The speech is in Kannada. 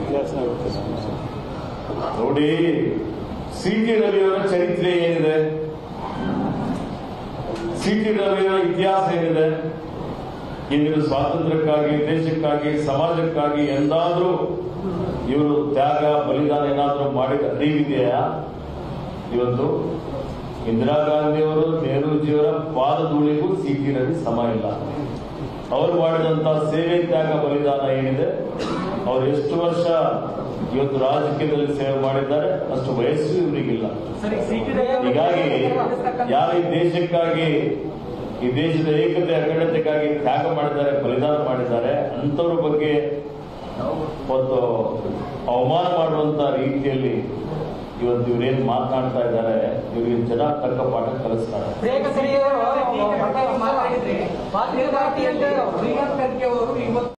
ಇತಿಹಾಸ ಆಗುತ್ತೆ ನೋಡಿ ಸಿ ಟಿ ರವಿಯವರ ಚರಿತ್ರೆ ಏನಿದೆ ಸಿ ಟಿ ರವಿಯವರ ಇತಿಹಾಸ ಏನಿದೆ ಇಂದಿನ ಸ್ವಾತಂತ್ರ್ಯಕ್ಕಾಗಿ ದೇಶಕ್ಕಾಗಿ ಸಮಾಜಕ್ಕಾಗಿ ಎಂದಾದ್ರೂ ಇವರು ತ್ಯಾಗ ಬಲಿದಾನ ಏನಾದರೂ ಮಾಡಿದ ಅರಿವಿದೆಯಾ ಇವತ್ತು ಇಂದಿರಾ ಗಾಂಧಿಯವರು ನೆಹರೂಜಿಯವರ ಪಾದಧೂಳಿಗೂ ಸಿ ಟಿ ರವಿ ಸಮ ಇಲ್ಲ ಅವರು ಮಾಡಿದಂತ ಸೇವೆ ತ್ಯಾಗ ಬಲಿದಾನ ಏನಿದೆ ಅವರು ಎಷ್ಟು ವರ್ಷ ಇವತ್ತು ರಾಜಕೀಯದಲ್ಲಿ ಸೇವೆ ಮಾಡಿದ್ದಾರೆ ಅಷ್ಟು ವಯಸ್ಸು ಇವರಿಗಿಲ್ಲ ಹೀಗಾಗಿ ಯಾರು ಈ ದೇಶಕ್ಕಾಗಿ ಈ ದೇಶದ ಏಕತೆ ಅಖಂಡತೆಗಾಗಿ ತ್ಯಾಗ ಮಾಡಿದ್ದಾರೆ ಬಲಿದಾನ ಮಾಡಿದ್ದಾರೆ ಅಂತವ್ರ ಬಗ್ಗೆ ಒಂದು ಅವಮಾನ ಮಾಡುವಂತ ರೀತಿಯಲ್ಲಿ ಇವತ್ತು ಇವರೇನ್ ಮಾತನಾಡ್ತಾ ಇದ್ದಾರೆ ಇವರಿಗೆ ಜನ ತಕ್ಕ ಪಾಠ ಕಲಿಸ್ತಾರೆ ಪ್ರಿಯಾಂಕ ಖರ್ಗೆ ಅವರು ಮಾತಾಡಿದ್ರೆ ಭಾರತೀಯ ಖರ್ಗೆ ಅವರು ಇವತ್ತು